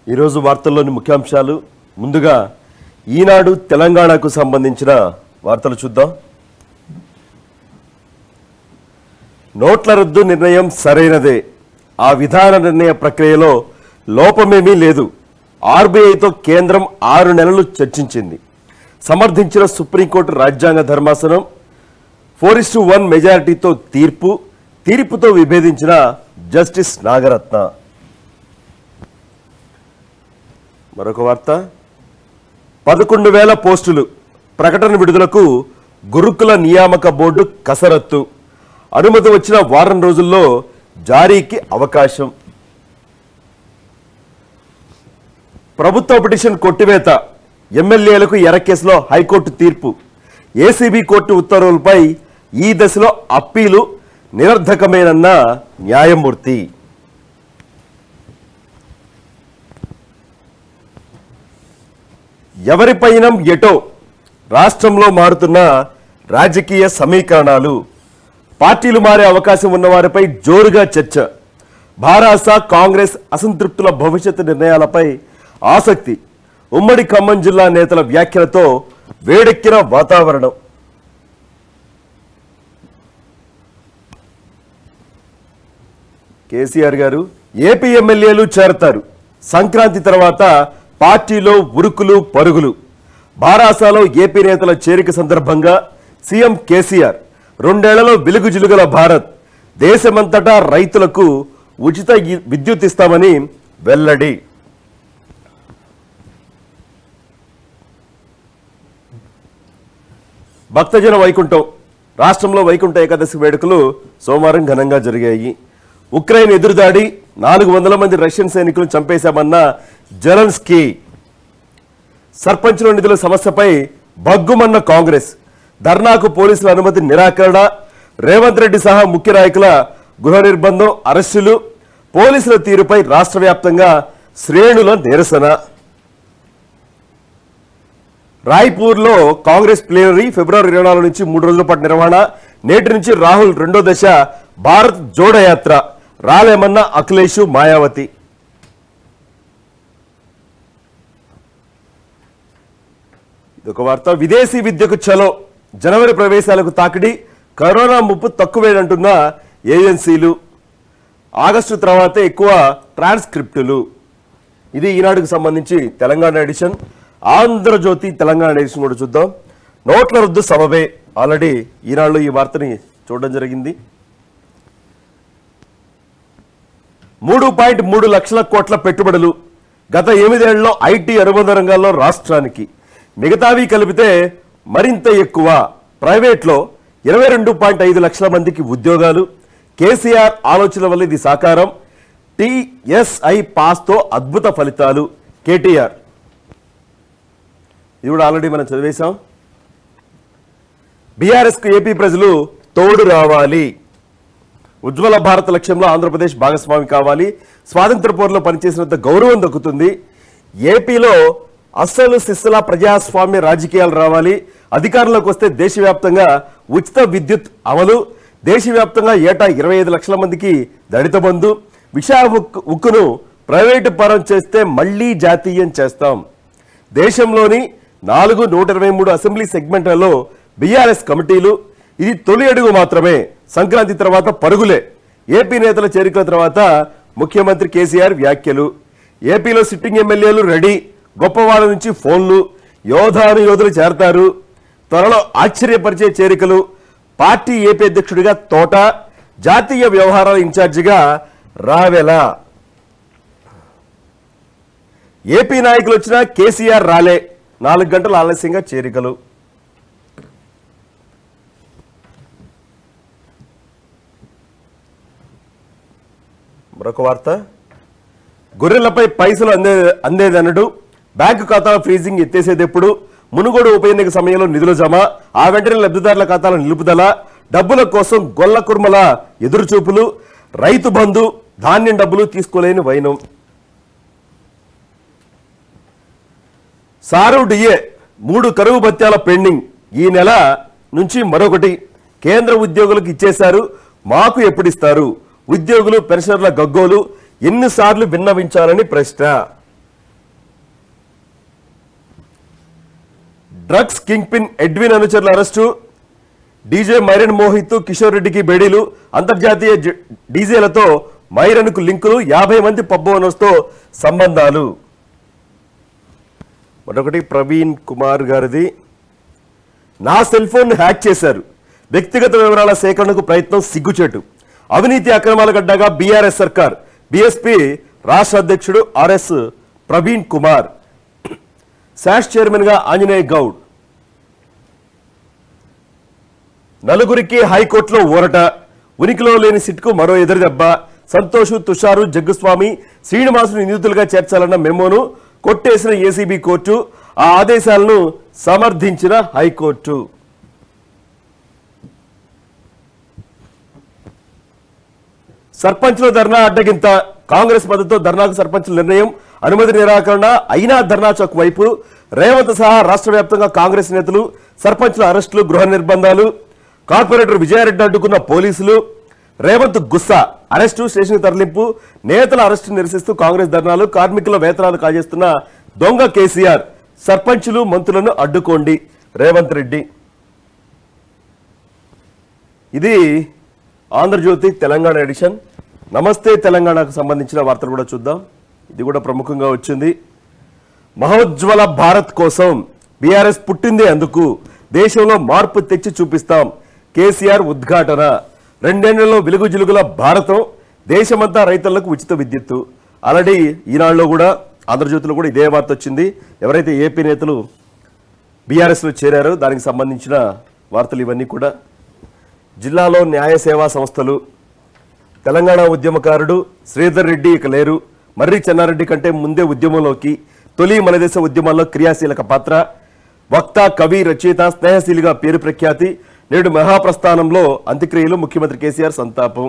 ఈరోజు వార్తల్లోని ముఖ్యాంశాలు ముందుగా ఈనాడు తెలంగాణకు సంబంధించిన వార్తలు చూద్దాం నోట్ల రద్దు నిర్ణయం సరైనదే ఆ విధాన నిర్ణయ ప్రక్రియలో లోపమేమీ లేదు ఆర్బీఐతో కేంద్రం ఆరు నెలలు చర్చించింది సమర్థించిన సుప్రీంకోర్టు రాజ్యాంగ ధర్మాసనం ఫోర్ ఇస్ వన్ మెజారిటీతో తీర్పు తీర్పుతో విభేదించిన జస్టిస్ నాగరత్న మరొక వార్త పదకొండు వేల పోస్టులు ప్రకటన విడుదలకు గురుకుల నియామక బోర్డు కసరత్తు అనుమతి వచ్చిన వారం రోజుల్లో జారీకి అవకాశం ప్రభుత్వ పిటిషన్ కొట్టివేత ఎమ్మెల్యేలకు ఎర కేసులో హైకోర్టు తీర్పు ఏసీబీ కోర్టు ఉత్తర్వులపై ఈ దశలో అప్పీలు నిరర్ధకమేనన్న న్యాయమూర్తి ఎవరిపైన ఎటో రాష్ట్రంలో మారుతున్న రాజకీయ సమీకరణాలు పార్టీలు మారే అవకాశం ఉన్న వారిపై జోరుగా చర్చ భారాస కాంగ్రెస్ అసంతృప్తుల భవిష్యత్తు నిర్ణయాలపై ఆసక్తి ఉమ్మడి ఖమ్మం జిల్లా నేతల వ్యాఖ్యలతో వేడెక్కిన వాతావరణం కేసీఆర్ గారు ఏపీ ఎమ్మెల్యేలు చేరతారు సంక్రాంతి తర్వాత పార్టీలో ఉరుకులు పరుగులు బారాసాలో ఏపీ నేతల చేరిక సందర్భంగా సీఎం కేసీఆర్ రెండేళ్లలో వెలుగు జిలుగుల భారత్ దేశమంతటా రైతులకు ఉచిత ఇ- విద్యుత్ ఇస్తామని వెల్లడి భక్తజన వైకుంఠం రాష్ట్రంలో వైకుంఠ ఏకాదశి వేడుకలు సోమవారం ఘనంగా జరిగాయి ఉక్రెయిన్ ఎదురుదాడి నాలుగు వందల మంది రష్యన్ సైనికులను చంపేశామన్న జెలెన్స్కీ సర్పంచుల నిధుల సమస్యపై బగ్గుమన్న కాంగ్రెస్ ధర్నాకు పోలీసుల అనుమతి నిరాకరణ రేవంత్ రెడ్డి సహా ముఖ్య నాయకుల గృహ నిర్బంధం అరెస్టులు పోలీసుల తీరుపై రాష్ట్ర వ్యాప్తంగా శ్రేణుల నిరసన రాయ్పూర్లో కాంగ్రెస్ ప్లేనరీ ఫిబ్రవరి ఇరవై నాలుగు నుంచి మూడు రోజుల పాటు నిర్వహణ నేటి నుంచి రాహుల్ రెండో దశ భారత్ జోడయాత్ర రాలేమన్న అఖిలేష్ మాయావతి ఇదొక వార్త విదేశీ విద్యకు చలో జనవరి ప్రవేశాలకు తాకిడి కరోనా ముప్పు తక్కువేనంటున్న ఏజెన్సీలు ఆగస్టు తర్వాత ఎక్కువ ట్రాన్స్క్రిప్టులు ఇది ఈనాడుకు సంబంధించి తెలంగాణ ఎడిషన్ ఆంధ్రజ్యోతి తెలంగాణ ఎడిషన్ కూడా చూద్దాం నోట్ల రద్దు సబబే ఆల్రెడీ ఈనాడులో ఈ వార్తని చూడడం జరిగింది మూడు పాయింట్ మూడు లక్షల కోట్ల పెట్టుబడులు గత ఎనిమిదేళ్లలో ఐటీ అనుబంధ రంగాల్లో రాష్ట్రానికి మిగతావి కలిపితే మరింత ఎక్కువ ప్రైవేట్లో ఇరవై రెండు పాయింట్ ఐదు లక్షల మందికి ఉద్యోగాలు కేసీఆర్ ఆలోచన వల్ల ఇది సాకారం టిఎస్ఐ పాస్తో అద్భుత ఫలితాలు కేటీఆర్ ఇది కూడా ఆల్రెడీ మనం చదివేశాం బీఆర్ఎస్కు ఏపీ ప్రజలు తోడు రావాలి ఉజ్వల భారత లక్ష్యంలో ఆంధ్రప్రదేశ్ భాగస్వామి కావాలి స్వాతంత్ర పోరులో పనిచేసినంత గౌరవం దక్కుతుంది ఏపీలో అస్సలు సిస్సల ప్రజాస్వామ్య రాజకీయాలు రావాలి అధికారంలోకి వస్తే దేశవ్యాప్తంగా ఉచిత విద్యుత్ అమలు దేశవ్యాప్తంగా ఏటా ఇరవై ఐదు లక్షల మందికి దళిత బంధు విశాఖ ఉక్కు ఉక్కును ప్రైవేటు పరం చేస్తే మళ్లీ జాతీయం చేస్తాం దేశంలోని నాలుగు నూట ఇరవై మూడు అసెంబ్లీ సెగ్మెంట్లలో బీఆర్ఎస్ కమిటీలు ఇది తొలి అడుగు మాత్రమే సంక్రాంతి తర్వాత పరుగులే ఏపీ నేతల చేరికల తర్వాత ముఖ్యమంత్రి కేసీఆర్ వ్యాఖ్యలు ఏపీలో సిట్టింగ్ ఎమ్మెల్యేలు రెడీ గొప్పవాళ్ళ నుంచి ఫోన్లు యోధాను యోధులు చేరతారు త్వరలో ఆశ్చర్యపరిచే చేరికలు పార్టీ ఏపీ అధ్యక్షుడిగా తోట జాతీయ వ్యవహారాల ఇన్ఛార్జిగా రావెల ఏపీ నాయకులు వచ్చినా కేసీఆర్ రాలే నాలుగు గంటలు ఆలస్యంగా చేరికలు మరొక వార్త గొర్రెలపై పైసలు అందే అందేదనడు బ్యాంకు ఖాతాల ఫ్రీజింగ్ ఎత్తేసేది ఎప్పుడు మునుగోడు ఉప ఎన్నిక సమయంలో నిధుల జమ ఆ వెంటనే లబ్ధిదారుల ఖాతాల నిలుపుదల డబ్బుల కోసం గొల్ల కుర్మల ఎదురుచూపులు రైతు బంధు ధాన్యం డబ్బులు తీసుకోలేని వైనం సారు డిఏ మూడు కరువు భత్యాల పెండింగ్ ఈ నెల నుంచి మరొకటి కేంద్ర ఉద్యోగులకు ఇచ్చేశారు మాకు ఎప్పుడిస్తారు ఉద్యోగులు పెన్షనర్ల గగ్గోలు ఎన్నిసార్లు విన్నవించాలని ప్రశ్న డ్రగ్స్ కింగ్ పిన్ ఎడ్విన్ అనుచరుల arrest DJ Myron Mohit Kishore రెడ్డికి బేడీలు అంతర్జాతీయ జ- డీజేలతో మైరన్కు లింకులు యాభై మంది పబ్ ఓనర్స్తో సంబంధాలు మరొకటి ప్రవీణ్ కుమార్ గారిది నా సెల్ ఫోన్ హ్యాక్ చేశారు వ్యక్తిగత వివరాల సేకరణకు ప్రయత్నం సిగ్గుచేటు అవినీతి అక్రమాల గడ్డగా బీఆర్ఎస్ సర్కార్ బీఎస్పీ రాష్ట్ర అధ్యక్షుడు ఆర్ఎస్ ప్రవీణ్ కుమార్ శాష్ చైర్మన్ గా ఆంజనేయ గౌడ్ నలుగురికి హైకోర్టులో ఊరట ఉనికిలో లేని సిట్కు మరో ఎదురుదెబ్బ సంతోష్ తుషారు జగ్గుస్వామి శ్రీనివాసును నిందితులుగా చేర్చాలన్న మెమోను కొట్టేసిన ఏసీబీ కోర్టు ఆ ఆదేశాలను సమర్థించిన హైకోర్టు సర్పంచ్ల ధర్నా అడ్డగింత కాంగ్రెస్ మద్దతుతో ధర్నాకు సర్పంచ్ల నిర్ణయం అనుమతి నిరాకరణ అయినా ధర్నా చౌక్ వైపు రేవంత్ సహా రాష్ట్ర వ్యాప్తంగా కాంగ్రెస్ నేతలు సర్పంచ్ల అరెస్టులు గృహ నిర్బంధాలు కార్పొరేటర్ విజయారెడ్డి అడ్డుకున్న పోలీసులు రేవంత్ గుస్సా అరెస్టు స్టేషన్ తరలింపు నేతల అరెస్టు నిరసిస్తూ కాంగ్రెస్ ధర్నాలు కార్మికుల వేతనాలు కాజేస్తున్న దొంగ కేసీఆర్ సర్పంచులు మంత్రులను అడ్డుకోండి రేవంత్ రెడ్డి ఇది ఆంధ్రజ్యోతి తెలంగాణ ఎడిషన్ నమస్తే తెలంగాణకు సంబంధించిన వార్తలు కూడా చూద్దాం ఇది కూడా ప్రముఖంగా వచ్చింది మహోజ్వల భారత్ కోసం బీఆర్ఎస్ పుట్టిందే అందుకు దేశంలో మార్పు తెచ్చి చూపిస్తాం కేసీఆర్ ఉద్ఘాటన రెండేళ్లలో వెలుగు జిలుగుల భారతం దేశమంతా రైతులకు ఉచిత విద్యుత్తు ఆల్రెడీ ఈనాడులో కూడా ఆంధ్రజ్యోతిలో కూడా ఇదే వార్త వచ్చింది ఎవరైతే ఏపీ నేతలు బీఆర్ఎస్లో చేరారో దానికి సంబంధించిన వార్తలు ఇవన్నీ కూడా జిల్లాలో న్యాయ సేవా సంస్థలు తెలంగాణ ఉద్యమకారుడు శ్రీధర్ రెడ్డి ఇక లేరు మర్రి చెన్నారెడ్డి కంటే ముందే ఉద్యమంలోకి తొలి మనదేశ ఉద్యమాల్లో క్రియాశీలక పాత్ర వక్త కవి రచయిత స్నేహశీలిగా పేరు ప్రఖ్యాతి నేడు మహాప్రస్థానంలో అంత్యక్రియలు ముఖ్యమంత్రి కేసీఆర్ సంతాపం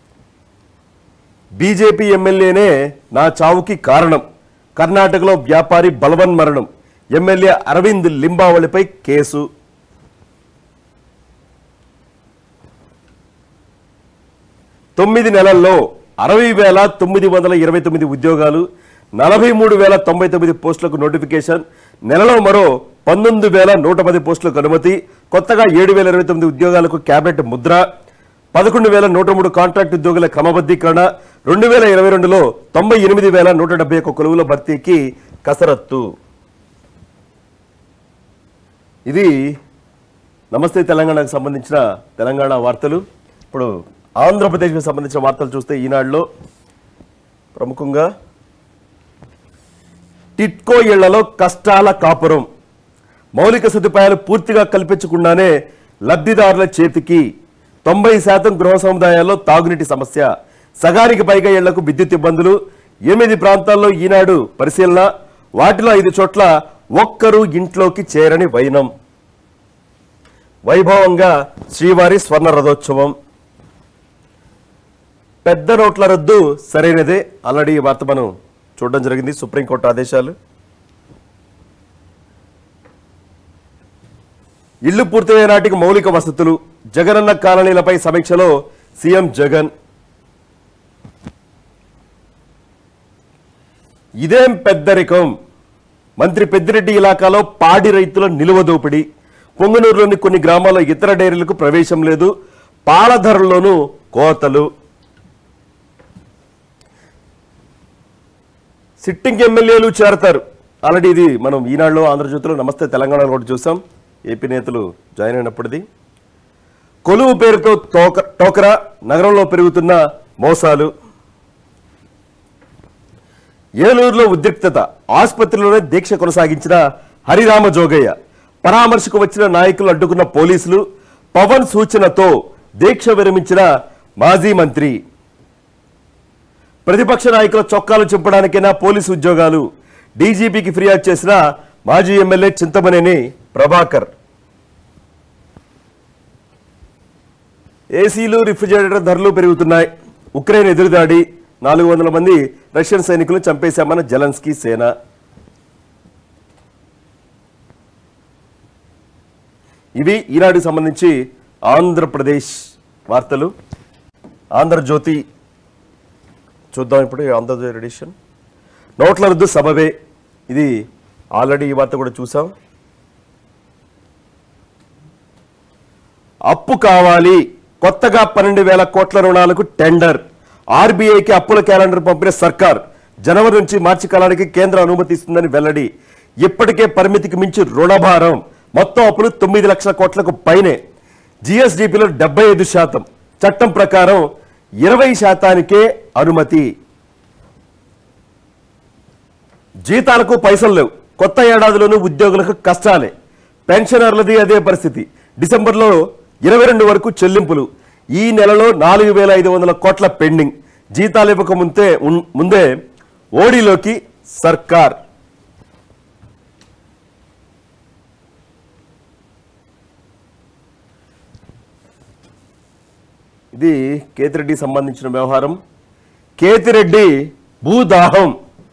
బీజేపీ ఎమ్మెల్యేనే నా చావుకి కారణం కర్ణాటకలో వ్యాపారి బలవన్ మరణం ఎమ్మెల్యే అరవింద్ లింబావళిపై కేసు తొమ్మిది నెలల్లో అరవై వేల తొమ్మిది వందల ఇరవై తొమ్మిది ఉద్యోగాలు నలభై మూడు వేల తొంభై తొమ్మిది పోస్టులకు నోటిఫికేషన్ నెలలో మరో పంతొమ్మిది వేల నూట పది పోస్టులకు అనుమతి కొత్తగా ఏడు వేల ఇరవై తొమ్మిది ఉద్యోగాలకు కేబినెట్ ముద్ర పదకొండు వేల నూట మూడు కాంట్రాక్ట్ ఉద్యోగుల క్రమబద్ధీకరణ రెండు వేల ఇరవై రెండులో తొంభై ఎనిమిది వేల నూట డెబ్బై ఒక్క కొలువుల భర్తీకి కసరత్తు ఇది నమస్తే తెలంగాణకు సంబంధించిన తెలంగాణ వార్తలు ఇప్పుడు ఆంధ్రప్రదేశ్కి సంబంధించిన వార్తలు చూస్తే ఈనాడులో ప్రముఖంగా టిట్కో ఇళ్లలో కష్టాల కాపురం మౌలిక సదుపాయాలు పూర్తిగా కల్పించకుండానే లబ్ధిదారుల చేతికి తొంభై శాతం గృహ సముదాయాల్లో తాగునీటి సమస్య సగానికి పైగా ఇళ్లకు విద్యుత్ ఇబ్బందులు ఎనిమిది ప్రాంతాల్లో ఈనాడు పరిశీలన వాటిలో ఐదు చోట్ల ఒక్కరు ఇంట్లోకి చేరని వైనం వైభవంగా శ్రీవారి స్వర్ణ రథోత్సవం పెద్ద నోట్ల రద్దు సరైనదే ఆల్రెడీ ఈ వార్త మనం చూడడం జరిగింది సుప్రీంకోర్టు ఆదేశాలు ఇళ్లు పూర్తయ్యే నాటికి మౌలిక వసతులు జగనన్న కాలనీలపై సమీక్షలో సీఎం జగన్ ఇదేం పెద్దరికం మంత్రి పెద్దిరెడ్డి ఇలాకాలో పాడి రైతుల నిలువ దోపిడీ పొంగనూరులోని కొన్ని గ్రామాల్లో ఇతర డైరీలకు ప్రవేశం లేదు పాల ధరల్లోనూ కోతలు సిట్టింగ్ ఎమ్మెల్యేలు చేరతారు ఆల్రెడీ ఇది మనం ఈనాడులో ఆంధ్రజ్యోతిలో నమస్తే తెలంగాణలో కూడా చూసాం ఏపీ నేతలు జాయిన్ అయినప్పటిది కొలువు పేరుతో తోక టోకరా నగరంలో పెరుగుతున్న మోసాలు ఏలూరులో ఉద్రిక్తత ఆసుపత్రిలోనే దీక్ష కొనసాగించిన హరిరామ జోగయ్య పరామర్శకు వచ్చిన నాయకులు అడ్డుకున్న పోలీసులు పవన్ సూచనతో దీక్ష విరమించిన మాజీ మంత్రి ప్రతిపక్ష నాయకుల చొక్కాలు చింపడానికైనా పోలీసు ఉద్యోగాలు డీజీపీకి ఫిర్యాదు చేసిన మాజీ ఎమ్మెల్యే చింతమనేని ప్రభాకర్ ఏసీలు రిఫ్రిజిరేటర్ ధరలు పెరుగుతున్నాయి ఉక్రెయిన్ ఎదురుదాడి నాలుగు వందల మంది రష్యన్ సైనికులను చంపేశామన్న జలన్స్కీ సేన ఇవి ఈనాడుకి సంబంధించి ఆంధ్రప్రదేశ్ వార్తలు ఆంధ్రజ్యోతి చూద్దాం ఇప్పుడు ఈ ఆంధ్రజ్యోతి ఎడిషన్ నోట్ల రద్దు సబవే ఇది ఆల్రెడీ ఈ వార్త కూడా చూసాం అప్పు కావాలి కొత్తగా పన్నెండు వేల కోట్ల రుణాలకు టెండర్ ఆర్బీఐకి అప్పుల క్యాలెండర్ పంపిన సర్కార్ జనవరి నుంచి మార్చి కాలానికి కేంద్రం అనుమతిస్తుందని వెల్లడి ఇప్పటికే పరిమితికి మించి రుణభారం మొత్తం అప్పులు తొమ్మిది లక్షల కోట్లకు పైనే జిఎస్డిపిలో డెబ్బై ఐదు శాతం చట్టం ప్రకారం ఇరవై శాతానికే అనుమతి జీతాలకు పైసలు లేవు కొత్త ఏడాదిలోనూ ఉద్యోగులకు కష్టాలే పెన్షనర్లది అదే పరిస్థితి డిసెంబర్లో ఇరవై రెండు వరకు చెల్లింపులు ఈ నెలలో నాలుగు వేల ఐదు వందల కోట్ల పెండింగ్ జీతాలు ఇవ్వక ముందే ఉన్- ముందే ఓడిలోకి సర్కార్ ఇది కేతిరెడ్డికి సంబంధించిన వ్యవహారం కేతిరెడ్డి భూదాహం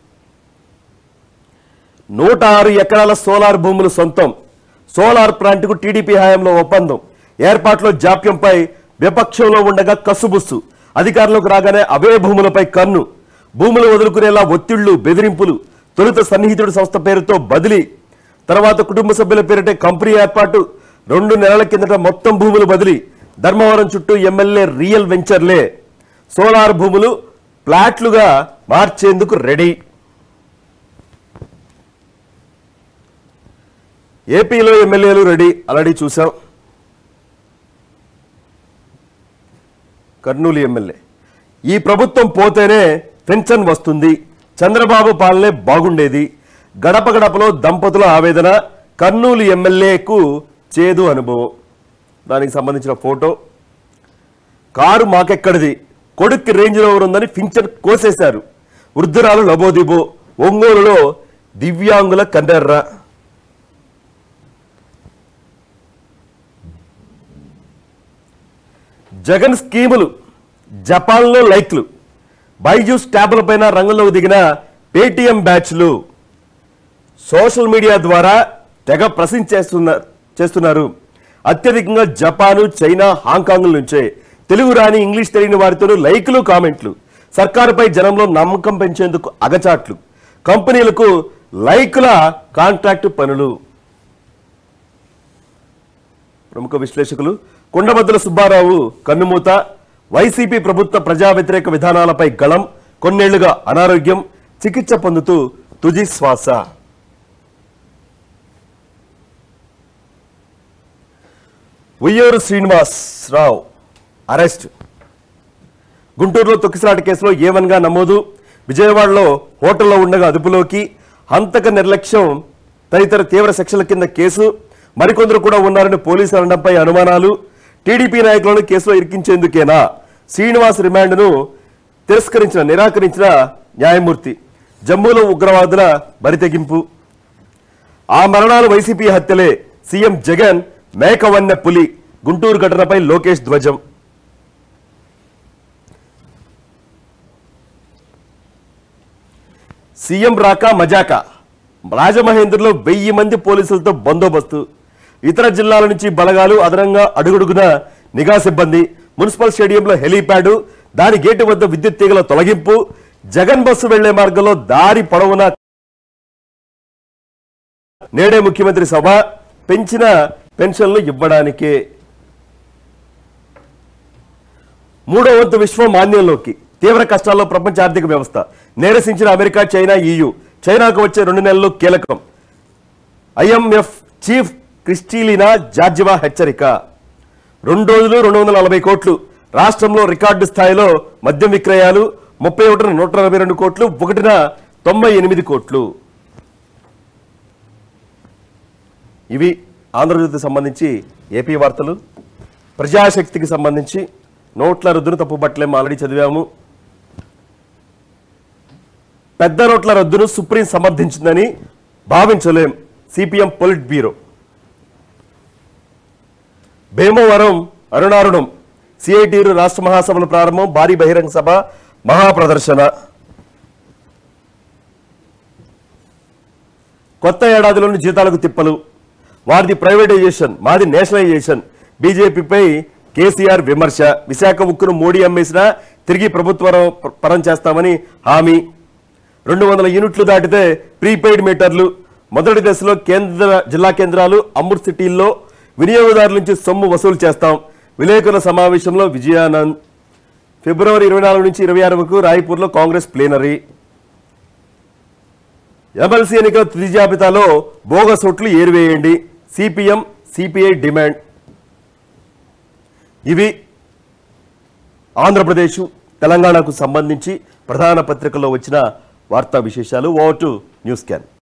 నూట ఆరు ఎకరాల సోలార్ భూములు సొంతం సోలార్ ప్లాంట్కు టీడీపీ హయాంలో ఒప్పందం ఏర్పాట్లో జాప్యంపై విపక్షంలో ఉండగా కసుబుస్సు అధికారంలోకి రాగానే అవే భూములపై కన్ను భూములు వదులుకునేలా ఒత్తిళ్లు బెదిరింపులు తొలుత సన్నిహితుడి సంస్థ పేరుతో బదిలీ తర్వాత కుటుంబ సభ్యుల పేరిటే కంపెనీ ఏర్పాటు రెండు నెలల కిందట మొత్తం భూములు బదిలీ ధర్మవరం చుట్టూ ఎమ్మెల్యే రియల్ వెంచర్లే సోలార్ భూములు ప్లాట్లుగా మార్చేందుకు రెడీ ఏపీలో ఎమ్మెల్యేలు రెడీ ఆల్రెడీ చూసాం కర్నూలు ఎమ్మెల్యే ఈ ప్రభుత్వం పోతేనే పెన్షన్ వస్తుంది చంద్రబాబు పాలనే బాగుండేది గడప గడపలో దంపతుల ఆవేదన కర్నూలు ఎమ్మెల్యేకు చేదు అనుభవం దానికి సంబంధించిన ఫోటో కారు మాకెక్కడిది కొడుక్కి రేంజ్ రోవర్ ఉందని ఫించర్ కోసేశారు వృద్ధురాలు లబోదిబో ఒంగోలులో దివ్యాంగుల కన్నెర్ర జగన్ స్కీములు జపాన్లో లైక్లు బైజూస్ ట్యాబ్ల పైన రంగంలోకి దిగిన పేటిఎం బ్యాచ్లు సోషల్ మీడియా ద్వారా తెగ ప్రశ్నించేస్తున్నారు చేస్తున్నారు అత్యధికంగా జపాను చైనా హాంకాంగ్ నుంచే తెలుగు రాని ఇంగ్లీష్ తెలియని వారితో లైక్లు కామెంట్లు సర్కారుపై జనంలో నమ్మకం పెంచేందుకు అగచాట్లు కంపెనీలకు లైకుల కాంట్రాక్ట్ పనులు ప్రముఖ విశ్లేషకులు కొండబద్దల సుబ్బారావు కన్నుమూత వైసీపీ ప్రభుత్వ ప్రజా వ్యతిరేక విధానాలపై గళం కొన్నేళ్లుగా అనారోగ్యం చికిత్స పొందుతూ తుది శ్వాస ఉయ్యూరు శ్రీనివాస్ రావు అరెస్ట్ గుంటూరులో తొక్కిసలాట కేసులో ఏవన్గా నమోదు విజయవాడలో హోటల్లో ఉండగా అదుపులోకి హంతక నిర్లక్ష్యం తదితర తీవ్ర సెక్షన్ల కింద కేసు మరికొందరు కూడా ఉన్నారని పోలీసులు అనడంపై అనుమానాలు టీడీపీ నాయకులను కేసులో ఇరికించేందుకేనా శ్రీనివాస్ రిమాండ్ను తిరస్కరించిన నిరాకరించిన న్యాయమూర్తి జమ్మూలో ఉగ్రవాదుల బరితెగింపు ఆ మరణాలు వైసీపీ హత్యలే సీఎం జగన్ మేకవన్న పులి గుంటూరు ఘటనపై లోకేష్ ధ్వజం సీఎం రాక మజాక రాజమహేంద్రలో వెయ్యి మంది పోలీసులతో బందోబస్తు ఇతర జిల్లాల నుంచి బలగాలు అదనంగా అడుగుడుగున నిఘా సిబ్బంది మున్సిపల్ స్టేడియంలో హెలీప్యాడ్ దాని గేటు వద్ద విద్యుత్ తీగల తొలగింపు జగన్ బస్సు వెళ్లే మార్గంలో దారి పొడవునా నేడే ముఖ్యమంత్రి సభ పెంచిన పెన్షన్లు ఇవ్వడానికే మూడో వంతు విశ్వం మాన్యంలోకి తీవ్ర కష్టాల్లో ప్రపంచ ఆర్థిక వ్యవస్థ నిరసించిన అమెరికా చైనా ఈయు చైనాకు వచ్చే రెండు నెలలు కీలకం ఐఎంఎఫ్ చీఫ్ క్రిస్టీలినా జార్జివా హెచ్చరిక రెండు రోజులు రెండు వందల నలభై కోట్లు రాష్ట్రంలో రికార్డు స్థాయిలో మద్యం విక్రయాలు ముప్పై ఒకటిన నూట నలభై రెండు కోట్లు ఒకటిన తొంభై ఎనిమిది కోట్లు ఇవి ఆంధ్రజ్యోతికి సంబంధించి ఏపీ వార్తలు ప్రజాశక్తికి సంబంధించి నోట్ల రద్దును తప్పుపట్టలేం ఆల్రెడీ చదివాము పెద్ద నోట్ల రద్దును సుప్రీం సమర్థించిందని భావించలేం సిపిఎం పొలిట్ బ్యూరో భీమవరం అరుణారుణం సిఐటిరు రాష్ట్ర మహాసభల ప్రారంభం భారీ బహిరంగ సభ మహాప్రదర్శన కొత్త ఏడాదిలోని జీతాలకు తిప్పలు వారిది ప్రైవేటైజేషన్ మాది నేషనలైజేషన్ బీజేపీపై కేసీఆర్ విమర్శ విశాఖ ఉక్కును మోడీ అమ్మేసినా తిరిగి ప్రభుత్వ పరం చేస్తామని హామీ రెండు వందల యూనిట్లు దాటితే ప్రీపెయిడ్ మీటర్లు మొదటి దశలో కేంద్ర జిల్లా కేంద్రాలు అమృత్ సిటీల్లో వినియోగదారుల నుంచి సొమ్ము వసూలు చేస్తాం విలేకరుల సమావేశంలో విజయానంద్ ఫిబ్రవరి ఇరవై నాలుగు నుంచి ఇరవై ఆరు వరకు రాయ్పూర్లో కాంగ్రెస్ ప్లేనరీ ఎమ్మెల్సీ ఎన్నికల తుది జాబితాలో బోగస్ ఓట్లు ఏరివేయండి సిపిఎం సిపిఐ డిమాండ్ ఇవి ఆంధ్రప్రదేశ్ తెలంగాణకు సంబంధించి ప్రధాన పత్రికల్లో వచ్చిన వార్తా విశేషాలు ఓ టు న్యూస్ క్యాన్